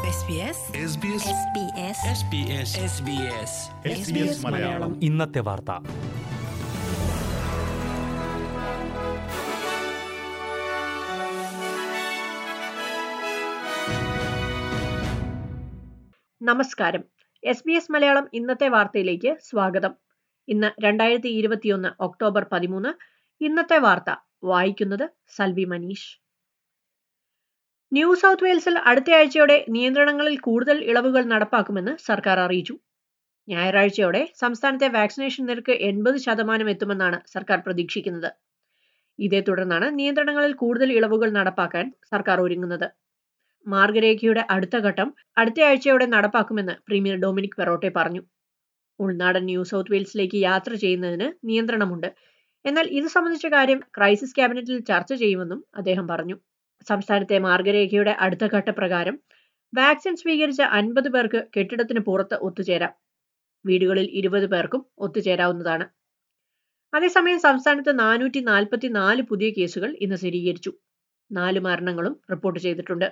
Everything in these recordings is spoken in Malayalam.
SBS SBS SBS മലയാളം ഇന്നത്തെ വാർത്ത നമസ്കാരം എസ് ബി എസ് മലയാളം ഇന്നത്തെ വാർത്തയിലേക്ക് സ്വാഗതം ഇന്ന് രണ്ടായിരത്തി ഇരുപത്തിയൊന്ന് ഒക്ടോബർ പതിമൂന്ന് ഇന്നത്തെ വാർത്ത വായിക്കുന്നത് സൽവി മനീഷ് ന്യൂ സൗത്ത് വെയിൽസിൽ അടുത്തയാഴ്ചയോടെ നിയന്ത്രണങ്ങളിൽ കൂടുതൽ ഇളവുകൾ നടപ്പാക്കുമെന്ന് സർക്കാർ അറിയിച്ചു ഞായറാഴ്ചയോടെ സംസ്ഥാനത്തെ വാക്സിനേഷൻ നിരക്ക് എൺപത് ശതമാനം എത്തുമെന്നാണ് സർക്കാർ പ്രതീക്ഷിക്കുന്നത് ഇതേ തുടർന്നാണ് നിയന്ത്രണങ്ങളിൽ കൂടുതൽ ഇളവുകൾ നടപ്പാക്കാൻ സർക്കാർ ഒരുങ്ങുന്നത് മാർഗരേഖയുടെ അടുത്ത ഘട്ടം അടുത്തയാഴ്ചയോടെ നടപ്പാക്കുമെന്ന് പ്രീമിയർ ഡൊമിനിക് പെറോട്ടെ പറഞ്ഞു ഉൾനാടൻ ന്യൂ സൗത്ത് വെയിൽസിലേക്ക് യാത്ര ചെയ്യുന്നതിന് നിയന്ത്രണമുണ്ട് എന്നാൽ ഇത് സംബന്ധിച്ച കാര്യം ക്രൈസിസ് ക്യാബിനറ്റിൽ ചർച്ച ചെയ്യുമെന്നും അദ്ദേഹം പറഞ്ഞു സംസ്ഥാനത്തെ മാർഗരേഖയുടെ അടുത്ത ഘട്ട പ്രകാരം വാക്സിൻ സ്വീകരിച്ച അൻപത് പേർക്ക് കെട്ടിടത്തിന് പുറത്ത് ഒത്തുചേരാം വീടുകളിൽ ഇരുപത് പേർക്കും ഒത്തുചേരാവുന്നതാണ് അതേസമയം സംസ്ഥാനത്ത് നാനൂറ്റി നാൽപ്പത്തി നാല് പുതിയ കേസുകൾ ഇന്ന് സ്ഥിരീകരിച്ചു നാല് മരണങ്ങളും റിപ്പോർട്ട് ചെയ്തിട്ടുണ്ട്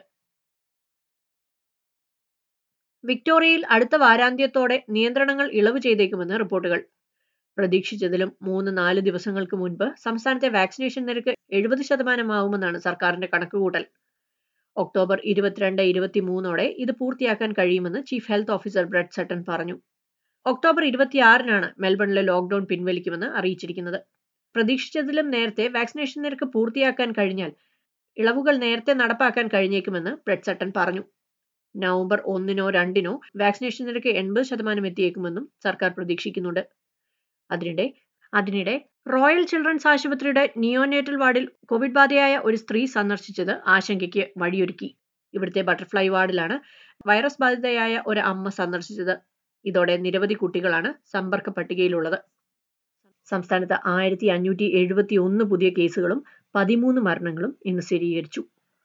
വിക്ടോറിയയിൽ അടുത്ത വാരാന്ത്യത്തോടെ നിയന്ത്രണങ്ങൾ ഇളവ് ചെയ്തേക്കുമെന്ന് റിപ്പോർട്ടുകൾ പ്രതീക്ഷിച്ചതിലും മൂന്ന് നാല് ദിവസങ്ങൾക്ക് മുൻപ് സംസ്ഥാനത്തെ വാക്സിനേഷൻ നിരക്ക് എഴുപത് ശതമാനമാവുമെന്നാണ് സർക്കാരിന്റെ കണക്കുകൂട്ടൽ ഒക്ടോബർ ഇരുപത്തിരണ്ട് ഇരുപത്തിമൂന്നോടെ ഇത് പൂർത്തിയാക്കാൻ കഴിയുമെന്ന് chief health officer Brett Sutton പറഞ്ഞു ഒക്ടോബർ ഇരുപത്തിയാറിനാണ് മെൽബണിലെ ലോക്ഡൌൺ പിൻവലിക്കുമെന്ന് അറിയിച്ചിരിക്കുന്നത് പ്രതീക്ഷിച്ചതിലും നേരത്തെ വാക്സിനേഷൻ നിരക്ക് പൂർത്തിയാക്കാൻ കഴിഞ്ഞാൽ ഇളവുകൾ നേരത്തെ നടപ്പാക്കാൻ കഴിഞ്ഞേക്കുമെന്ന് ബ്രെഡ് സട്ടൺ പറഞ്ഞു നവംബർ ഒന്നിനോ രണ്ടിനോ വാക്സിനേഷൻ നിരക്ക് എൺപത് ശതമാനം എത്തിയേക്കുമെന്നും സർക്കാർ പ്രതീക്ഷിക്കുന്നുണ്ട് അതിനിടെ അതിനിടെ റോയൽ ചിൽഡ്രൻസ് ആശുപത്രിയുടെ നിയോനേറ്റൽ വാർഡിൽ കോവിഡ് ബാധയായ ഒരു സ്ത്രീ സന്ദർശിച്ചത് ആശങ്കയ്ക്ക് വഴിയൊരുക്കി ഇവിടുത്തെ ബട്ടർഫ്ലൈ വാർഡിലാണ് വൈറസ് ബാധിതയായ ഒരു അമ്മ സന്ദർശിച്ചത് ഇതോടെ നിരവധി കുട്ടികളാണ് സമ്പർക്ക പട്ടികയിലുള്ളത് സംസ്ഥാനത്ത് ആയിരത്തി അഞ്ഞൂറ്റി എഴുപത്തി ഒന്ന് പുതിയ കേസുകളും പതിമൂന്ന് മരണങ്ങളും ഇന്ന് സ്ഥിരീകരിച്ചു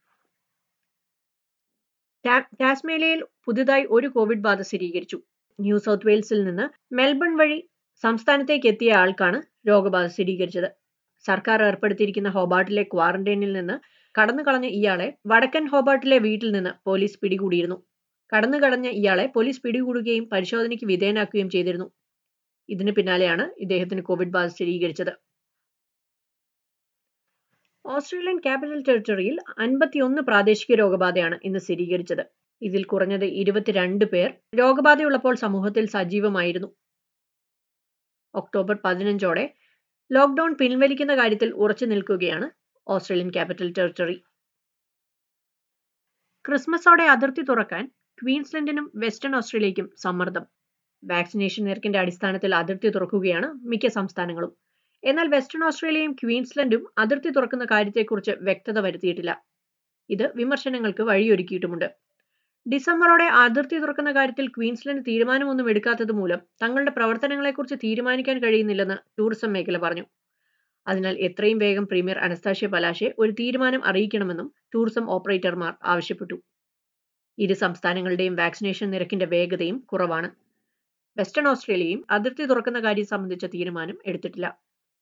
ടാസ്മേലിയയിൽ പുതുതായി ഒരു കോവിഡ് ബാധ സ്ഥിരീകരിച്ചു ന്യൂ സൗത്ത് വെയിൽസിൽ നിന്ന് മെൽബൺ വഴി സംസ്ഥാനത്തേക്ക് എത്തിയ ആൾക്കാണ് രോഗബാധ സ്ഥിരീകരിച്ചത് സർക്കാർ ഏർപ്പെടുത്തിയിരിക്കുന്ന ഹോബാർട്ടിലെ ക്വാറന്റൈനിൽ നിന്ന് കടന്നു കളഞ്ഞ ഇയാളെ വടക്കൻ ഹോബാർട്ടിലെ വീട്ടിൽ നിന്ന് പോലീസ് പിടികൂടിയിരുന്നു കടന്നു കളഞ്ഞ ഇയാളെ പോലീസ് പിടികൂടുകയും പരിശോധനയ്ക്ക് വിധേയനാക്കുകയും ചെയ്തിരുന്നു ഇതിന് പിന്നാലെയാണ് ഇദ്ദേഹത്തിന് കോവിഡ് ബാധ സ്ഥിരീകരിച്ചത് ഓസ്ട്രേലിയൻ ക്യാപിറ്റൽ ടെറിട്ടറിയിൽ അൻപത്തിയൊന്ന് പ്രാദേശിക രോഗബാധയാണ് ഇന്ന് സ്ഥിരീകരിച്ചത് ഇതിൽ കുറഞ്ഞത് ഇരുപത്തിരണ്ട് പേർ രോഗബാധയുള്ളപ്പോൾ സമൂഹത്തിൽ സജീവമായിരുന്നു ഒക്ടോബർ പതിനഞ്ചോടെ ലോക്ക്ഡൌൺ പിൻവലിക്കുന്ന കാര്യത്തിൽ ഉറച്ചു നിൽക്കുകയാണ് ഓസ്ട്രേലിയൻ ക്യാപിറ്റൽ ടെറിട്ടറി ക്രിസ്മസോടെ അതിർത്തി തുറക്കാൻ ക്വീൻസ്ലൻഡിനും വെസ്റ്റേൺ ഓസ്ട്രേലിയയ്ക്കും സമ്മർദ്ദം വാക്സിനേഷൻ നിരക്കിന്റെ അടിസ്ഥാനത്തിൽ അതിർത്തി തുറക്കുകയാണ് മിക്ക സംസ്ഥാനങ്ങളും എന്നാൽ വെസ്റ്റേൺ ഓസ്ട്രേലിയയും ക്വീൻസ്ലൻഡും അതിർത്തി തുറക്കുന്ന കാര്യത്തെക്കുറിച്ച് വ്യക്തത വരുത്തിയിട്ടില്ല ഇത് വിമർശനങ്ങൾക്ക് വഴിയൊരുക്കിയിട്ടുമുണ്ട് ഡിസംബറോടെ അതിർത്തി തുറക്കുന്ന കാര്യത്തിൽ ക്വീൻസ്ലൻഡ് തീരുമാനമൊന്നും എടുക്കാത്തത് മൂലം തങ്ങളുടെ പ്രവർത്തനങ്ങളെക്കുറിച്ച് തീരുമാനിക്കാൻ കഴിയുന്നില്ലെന്ന് ടൂറിസം മേഖല പറഞ്ഞു അതിനാൽ എത്രയും വേഗം പ്രീമിയർ അനസ്താഷ്യ പലാശെ ഒരു തീരുമാനം അറിയിക്കണമെന്നും ടൂറിസം ഓപ്പറേറ്റർമാർ ആവശ്യപ്പെട്ടു ഇരു സംസ്ഥാനങ്ങളുടെയും വാക്സിനേഷൻ നിരക്കിന്റെ വേഗതയും കുറവാണ് വെസ്റ്റേൺ ഓസ്ട്രേലിയയും അതിർത്തി തുറക്കുന്ന കാര്യം സംബന്ധിച്ച തീരുമാനം എടുത്തിട്ടില്ല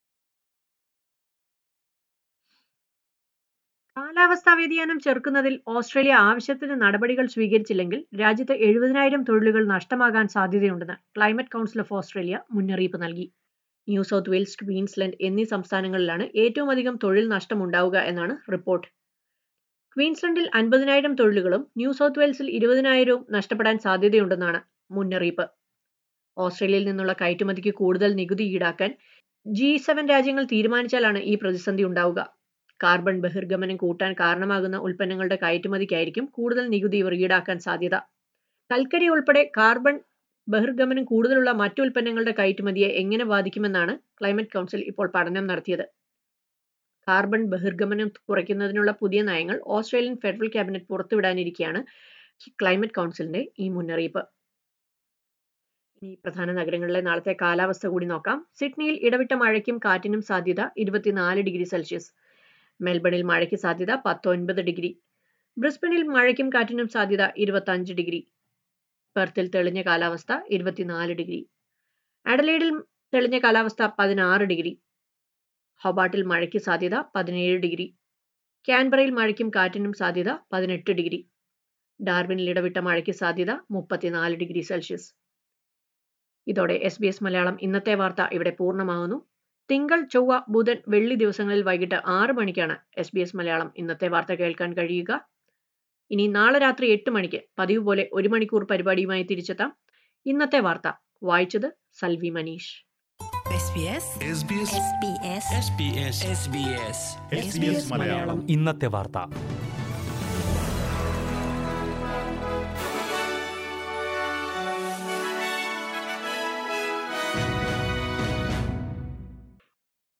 കാലാവസ്ഥാ വ്യതിയാനം ചെറുക്കുന്നതിൽ ഓസ്ട്രേലിയ ആവശ്യത്തിന് നടപടികൾ സ്വീകരിച്ചില്ലെങ്കിൽ രാജ്യത്ത് എഴുപതിനായിരം തൊഴിലുകൾ നഷ്ടമാകാൻ സാധ്യതയുണ്ടെന്ന് ക്ലൈമറ്റ് കൗൺസിൽ ഓഫ് ഓസ്ട്രേലിയ മുന്നറിയിപ്പ് നൽകി ന്യൂ സൗത്ത് വെയിൽസ് ക്വീൻസ്ലൻഡ് എന്നീ സംസ്ഥാനങ്ങളിലാണ് ഏറ്റവും അധികം തൊഴിൽ നഷ്ടമുണ്ടാവുക എന്നാണ് റിപ്പോർട്ട് ക്വീൻസ്ലൻഡിൽ അൻപതിനായിരം തൊഴിലുകളും ന്യൂ സൗത്ത് വെയിൽസിൽ ഇരുപതിനായിരവും നഷ്ടപ്പെടാൻ സാധ്യതയുണ്ടെന്നാണ് മുന്നറിയിപ്പ് ഓസ്ട്രേലിയയിൽ നിന്നുള്ള കയറ്റുമതിക്ക് കൂടുതൽ നികുതി ഈടാക്കാൻ ജി സെവൻ രാജ്യങ്ങൾ തീരുമാനിച്ചാലാണ് ഈ പ്രതിസന്ധി ഉണ്ടാവുക കാർബൺ ബഹിർഗമനം കൂട്ടാൻ കാരണമാകുന്ന ഉൽപ്പന്നങ്ങളുടെ കയറ്റുമതിക്കായിരിക്കും കൂടുതൽ നികുതി ഇവർ ഈടാക്കാൻ സാധ്യത കൽക്കരി ഉൾപ്പെടെ കാർബൺ ബഹിർഗമനം കൂടുതലുള്ള മറ്റു ഉൽപ്പന്നങ്ങളുടെ കയറ്റുമതിയെ എങ്ങനെ ബാധിക്കുമെന്നാണ് ക്ലൈമറ്റ് കൗൺസിൽ ഇപ്പോൾ പഠനം നടത്തിയത് കാർബൺ ബഹിർഗമനം കുറയ്ക്കുന്നതിനുള്ള പുതിയ നയങ്ങൾ ഓസ്ട്രേലിയൻ ഫെഡറൽ ക്യാബിനറ്റ് പുറത്തുവിടാനിരിക്കെയാണ് ക്ലൈമറ്റ് കൗൺസിലിന്റെ ഈ മുന്നറിയിപ്പ് ഇനി പ്രധാന നഗരങ്ങളിലെ നാളത്തെ കാലാവസ്ഥ കൂടി നോക്കാം സിഡ്നിയിൽ ഇടവിട്ട മഴയ്ക്കും കാറ്റിനും സാധ്യത ഇരുപത്തിനാല് ഡിഗ്രി സെൽഷ്യസ് മെൽബണിൽ മഴയ്ക്ക് സാധ്യത പത്തൊൻപത് ഡിഗ്രി ബ്രിസ്ബനിൽ മഴയ്ക്കും കാറ്റിനും സാധ്യത ഇരുപത്തഞ്ച് ഡിഗ്രി പെർത്തിൽ തെളിഞ്ഞ കാലാവസ്ഥ ഇരുപത്തിനാല് ഡിഗ്രി അഡലേഡിൽ തെളിഞ്ഞ കാലാവസ്ഥ പതിനാറ് ഡിഗ്രി ഹൊബാട്ടിൽ മഴയ്ക്ക് സാധ്യത പതിനേഴ് ഡിഗ്രി ക്യാൻബറയിൽ മഴയ്ക്കും കാറ്റിനും സാധ്യത പതിനെട്ട് ഡിഗ്രി ഡാർവിനിൽ ഇടവിട്ട മഴയ്ക്ക് സാധ്യത മുപ്പത്തിനാല് ഡിഗ്രി സെൽഷ്യസ് ഇതോടെ എസ് ബി എസ് മലയാളം ഇന്നത്തെ വാർത്ത ഇവിടെ പൂർണ്ണമാകുന്നു തിങ്കൾ ചൊവ്വ ബുധൻ വെള്ളി ദിവസങ്ങളിൽ വൈകിട്ട് ആറ് മണിക്കാണ് എസ് ബി എസ് മലയാളം ഇന്നത്തെ വാർത്ത കേൾക്കാൻ കഴിയുക ഇനി നാളെ രാത്രി എട്ട് മണിക്ക് പതിവ് പോലെ ഒരു മണിക്കൂർ പരിപാടിയുമായി തിരിച്ചെത്താം ഇന്നത്തെ വാർത്ത വായിച്ചത് Salvi Manish SBS SBS SBS SBS SBS SBS Malayalam ഇന്നത്തെ വാർത്ത